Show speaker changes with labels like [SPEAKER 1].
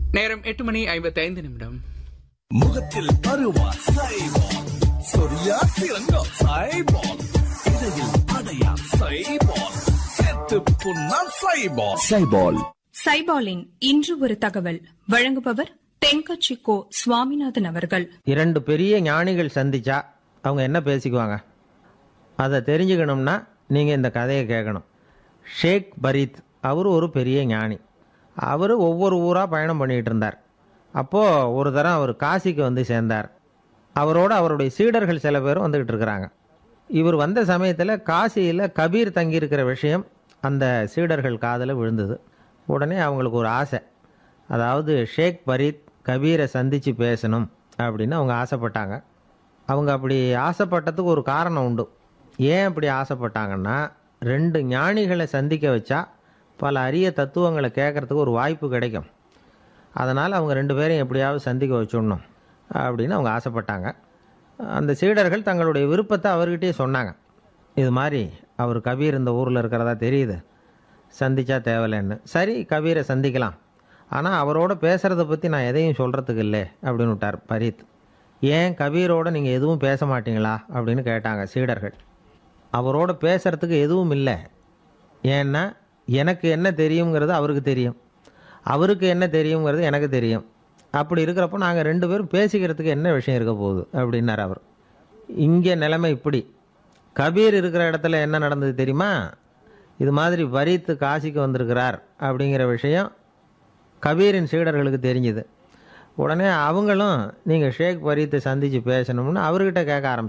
[SPEAKER 1] நேரம் எட்டு மணி ஐம்பத்தி ஐந்து நிமிடம்
[SPEAKER 2] முகத்தில் பருவா சைபால் சொரியா சிறங்கோ சைபால் இடையில் அடையா சைபால் செத்து புண்ணா சைபால் சைபால்
[SPEAKER 3] சைபாலின் இன்று ஒரு தகவல் வழங்குபவர் தென்கட்சி கோ சுவாமிநாதன் அவர்கள்
[SPEAKER 4] இரண்டு பெரிய ஞானிகள் சந்திச்சா அவங்க என்ன பேசிக்குவாங்க அதை தெரிஞ்சுக்கணும்னா நீங்கள் இந்த கதையை கேட்கணும் ஷேக் பரீத் அவர் ஒரு பெரிய ஞானி அவர் ஒவ்வொரு ஊராக பயணம் பண்ணிகிட்டு இருந்தார் அப்போது ஒரு தரம் அவர் காசிக்கு வந்து சேர்ந்தார் அவரோட அவருடைய சீடர்கள் சில பேரும் வந்துக்கிட்டு இருக்கிறாங்க இவர் வந்த சமயத்தில் காசியில் கபீர் தங்கியிருக்கிற விஷயம் அந்த சீடர்கள் காதில் விழுந்தது உடனே அவங்களுக்கு ஒரு ஆசை அதாவது ஷேக் பரீத் கபீரை சந்தித்து பேசணும் அப்படின்னு அவங்க ஆசைப்பட்டாங்க அவங்க அப்படி ஆசைப்பட்டதுக்கு ஒரு காரணம் உண்டு ஏன் அப்படி ஆசைப்பட்டாங்கன்னா ரெண்டு ஞானிகளை சந்திக்க வச்சா பல அரிய தத்துவங்களை கேட்கறதுக்கு ஒரு வாய்ப்பு கிடைக்கும் அதனால் அவங்க ரெண்டு பேரையும் எப்படியாவது சந்திக்க வச்சுடணும் அப்படின்னு அவங்க ஆசைப்பட்டாங்க அந்த சீடர்கள் தங்களுடைய விருப்பத்தை அவர்கிட்டயே சொன்னாங்க இது மாதிரி அவர் கபீர் இந்த ஊரில் இருக்கிறதா தெரியுது சந்திச்சா தேவையில்லைன்னு சரி கபீரை சந்திக்கலாம் ஆனால் அவரோட பேசுகிறத பற்றி நான் எதையும் சொல்கிறதுக்கு இல்லை அப்படின்னு விட்டார் பரீத் ஏன் கபீரோட நீங்கள் எதுவும் பேச மாட்டீங்களா அப்படின்னு கேட்டாங்க சீடர்கள் அவரோட பேசுகிறதுக்கு எதுவும் இல்லை ஏன்னா எனக்கு என்ன தெரியுங்கிறது அவருக்கு தெரியும் அவருக்கு என்ன தெரியுங்கிறது எனக்கு தெரியும் அப்படி இருக்கிறப்போ நாங்கள் ரெண்டு பேரும் பேசிக்கிறதுக்கு என்ன விஷயம் இருக்க போகுது அப்படின்னார் அவர் இங்கே நிலைமை இப்படி கபீர் இருக்கிற இடத்துல என்ன நடந்தது தெரியுமா இது மாதிரி வரித்து காசிக்கு வந்திருக்கிறார் அப்படிங்கிற விஷயம் கபீரின் சீடர்களுக்கு தெரிஞ்சுது உடனே அவங்களும் நீங்கள் ஷேக் பரீத்தை சந்தித்து பேசணும்னு அவர்கிட்ட கேட்க ஆரம்பிச்சாங்க